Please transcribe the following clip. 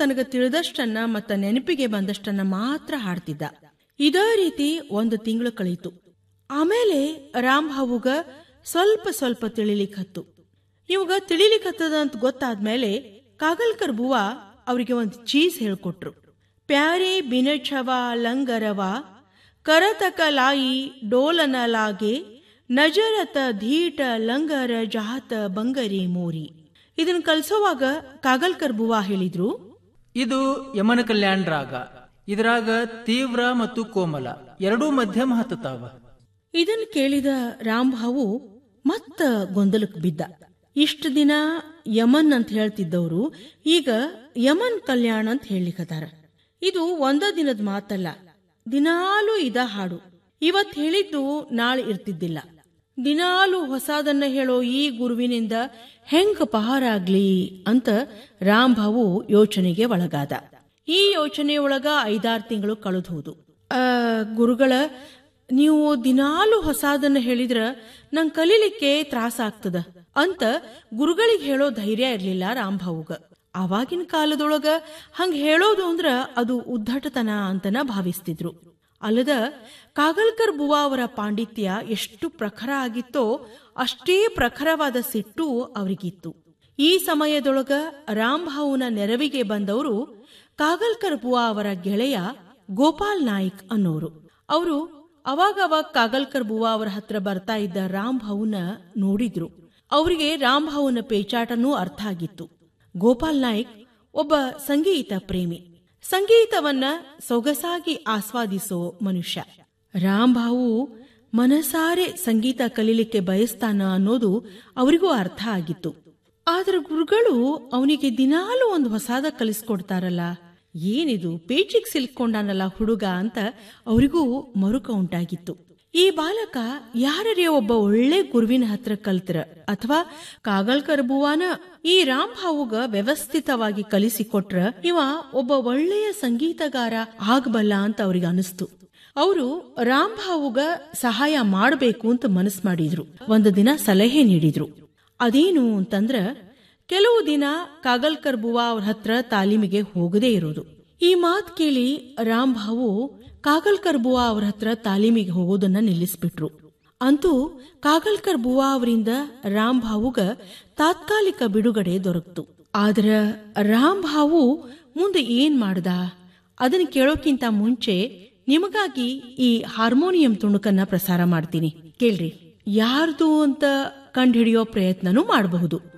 ತನಗ ತಿಳಿದಷ್ಟನ್ನ ಮತ್ತ ನೆನಪಿಗೆ ಬಂದಷ್ಟನ್ನ ಮಾತ್ರ ಹಾಡ್ತಿದ್ದ ಇದೇ ರೀತಿ ಒಂದು ತಿಂಗಳು ಕಳೀತು ಆಮೇಲೆ ರಾಮ್ ಭಾವುಗ ಸ್ವಲ್ಪ ಸ್ವಲ್ಪ ತಿಳಿಲಿಕ್ ಹತ್ತು ಇವಾಗ ತಿಳಿಲಿಕ್ ಹತ್ತದ ಅಂತ ಗೊತ್ತಾದ್ಮೇಲೆ ಕಾಗಲ್ಕರ್ ಬುವ ಅವರಿಗೆ ಒಂದು ಚೀಸ್ ಹೇಳ್ಕೊಟ್ರು ಪ್ಯಾರೆ ಬಿನಛವ ಲಂಗರವ ಕರತಕ ಲಾಯಿ ಡೋಲನ ಲಾಗೆ ನಜರತ ಧೀಟ ಲಂಗರ ಜಹಾತ ಬಂಗರಿ ಮೋರಿ ಇದನ್ನ ಕಲ್ಸೋವಾಗ ಕಾಗಲ್ಕರ್ ಬುವಾ ಹೇಳಿದ್ರು ಇದು ಯಮನ ಕಲ್ಯಾಣ ರಾಗ ಇದರಾಗ ತೀವ್ರ ಮತ್ತು ಕೋಮಲ ಎರಡೂ ಮಧ್ಯಮ ಹತ್ತತಾವ ಇದನ್ ಕೇಳಿದ ರಾಮ್ಭಾವು ಮತ್ತ ಗೊಂದಲಕ್ ಬಿದ್ದ ಇಷ್ಟ ದಿನ ಯಮನ್ ಅಂತ ಹೇಳ್ತಿದ್ದವರು ಈಗ ಯಮನ್ ಕಲ್ಯಾಣ ಅಂತ ಹೇಳಿಕತ್ತಾರ ಇದು ಒಂದ ದಿನದ ಮಾತಲ್ಲ ದಿನಾಲೂ ಇದ ಹಾಡು ಇವತ್ ಹೇಳಿದ್ದು ನಾಳೆ ಇರ್ತಿದ್ದಿಲ್ಲ ದಿನಾಲು ಹೊಸದನ್ನ ಹೇಳೋ ಈ ಗುರುವಿನಿಂದ ಹೆಂಗ ಪಹಾರಾಗ್ಲಿ ಅಂತ ರಾಮ್ಭಾವು ಯೋಚನೆಗೆ ಒಳಗಾದ ಈ ಯೋಚನೆಯೊಳಗ ಐದಾರು ತಿಂಗಳು ಕಳೆದು ಹೋದು ಆ, ಗುರುಗಳ ನೀವು ದಿನಾಲು ಹೊಸಾದನ್ನ ಹೇಳಿದ್ರ ನಂಗ್ ಕಲೀಲಿಕ್ಕೆ ತ್ರಾಸ ಆಗ್ತದ ಅಂತ ಗುರುಗಳಿಗೆ ಹೇಳೋ ಧೈರ್ಯ ಇರ್ಲಿಲ್ಲ ರಾಮ್ಭಾವುಗ ಅವಾಗಿನ ಕಾಲದೊಳಗ ಹಂಗ ಹೇಳೋದು ಅಂದ್ರ ಅದು ಉದ್ದಟತನ ಅಂತನ ಭಾವಿಸ್ತಿದ್ರು ಅಲ್ಲದ ಕಾಗಲ್ಕರ್ ಬುವಾ ಅವರ ಪಾಂಡಿತ್ಯ ಎಷ್ಟು ಪ್ರಖರ ಆಗಿತ್ತೋ ಅಷ್ಟೇ ಪ್ರಖರವಾದ ಸಿಟ್ಟು ಅವರಿಗಿತ್ತು ಈ ಸಮಯದೊಳಗ ರಾಮ್ಭಾವುನ ನೆರವಿಗೆ ಬಂದವರು ಕಾಗಲ್ಕರ್ ಬುವಾ ಅವರ ಗೆಳೆಯ ಗೋಪಾಲ್ ನಾಯ್ಕ್ ಅನ್ನೋರು ಅವರು ಅವಾಗವಾಗ ಕಾಗಲ್ಕರ್ ಬುವಾ ಅವರ ಹತ್ರ ಬರ್ತಾ ಇದ್ದ ರಾಮ್ಭಾವುನ ನೋಡಿದ್ರು ಅವರಿಗೆ ರಾಮ್ಭಾವುನ ಪೇಚಾಟನೂ ಅರ್ಥ ಆಗಿತ್ತು ಗೋಪಾಲ್ ನಾಯ್ಕ್ ಒಬ್ಬ ಸಂಗೀತ ಪ್ರೇಮಿ ಸಂಗೀತವನ್ನ ಸೊಗಸಾಗಿ ಆಸ್ವಾದಿಸೋ ಮನುಷ್ಯ ರಾಮ್ಭಾವು ಮನಸಾರೆ ಸಂಗೀತ ಕಲೀಲಿಕ್ಕೆ ಬಯಸ್ತಾನ ಅನ್ನೋದು ಅವರಿಗೂ ಅರ್ಥ ಆಗಿತ್ತು ಆದ್ರೆ ಗುರುಗಳು ಅವನಿಗೆ ದಿನಾಲೂ ಒಂದು ಹೊಸಾದ ಕಲಿಸ್ಕೊಡ್ತಾರಲ್ಲ ಏನಿದು ಪೇಚಿಗೆ ಸಿಲ್ಕೊಂಡಾನಲ್ಲ ಹುಡುಗ ಅಂತ ಅವರಿಗೂ ಮರುಕ ಉಂಟಾಗಿತ್ತು ಈ ಬಾಲಕ ಯಾರರೇ ಒಬ್ಬ ಒಳ್ಳೆ ಗುರುವಿನ ಹತ್ರ ಕಲ್ತರ ಅಥವಾ ಕಾಗಲ್ಕರ್ ಬುವಾನ ಈ ರಾಮ್ ಭಾವುಗ ವ್ಯವಸ್ಥಿತವಾಗಿ ಕಲಿಸಿಕೊಟ್ರ ಇವ ಒಬ್ಬ ಒಳ್ಳೆಯ ಸಂಗೀತಗಾರ ಆಗಬಲ್ಲ ಅಂತ ಅವ್ರಿಗೆ ಅನಿಸ್ತು ಅವರು ರಾಮ್ ಭಾವುಗ ಸಹಾಯ ಮಾಡಬೇಕು ಅಂತ ಮನಸ್ ಮಾಡಿದ್ರು ಒಂದು ದಿನ ಸಲಹೆ ನೀಡಿದ್ರು ಅದೇನು ಅಂತಂದ್ರ ಕೆಲವು ದಿನ ಕಾಗಲ್ಕರ್ ಬುವಾ ಅವ್ರ ಹತ್ರ ತಾಲೀಮಿಗೆ ಹೋಗದೇ ಇರೋದು ಈ ಮಾತ್ ಕೇಳಿ ರಾಮ್ ಭಾವು ಕಾಗಲ್ಕರ್ ಬುವಾ ಅವ್ರ ಹತ್ರ ತಾಲೀಮಿಗೆ ಹೋಗೋದನ್ನ ನಿಲ್ಲಿಸ್ಬಿಟ್ರು ಅಂತೂ ಕಾಗಲ್ಕರ್ ಬುವಾ ಅವರಿಂದ ರಾಮ್ ಭಾವುಗ ತಾತ್ಕಾಲಿಕ ಬಿಡುಗಡೆ ದೊರಕ್ತು ಆದ್ರ ರಾಮ್ ಭಾವು ಮುಂದೆ ಏನ್ ಮಾಡ್ದ ಅದನ್ನ ಕೇಳೋಕ್ಕಿಂತ ಮುಂಚೆ ನಿಮಗಾಗಿ ಈ ಹಾರ್ಮೋನಿಯಂ ತುಣುಕನ್ನ ಪ್ರಸಾರ ಮಾಡ್ತೀನಿ ಕೇಳ್ರಿ ಯಾರ್ದು ಅಂತ ಕಂಡುಹಿಡಿಯೋ ಪ್ರಯತ್ನನೂ ಮಾಡಬಹುದು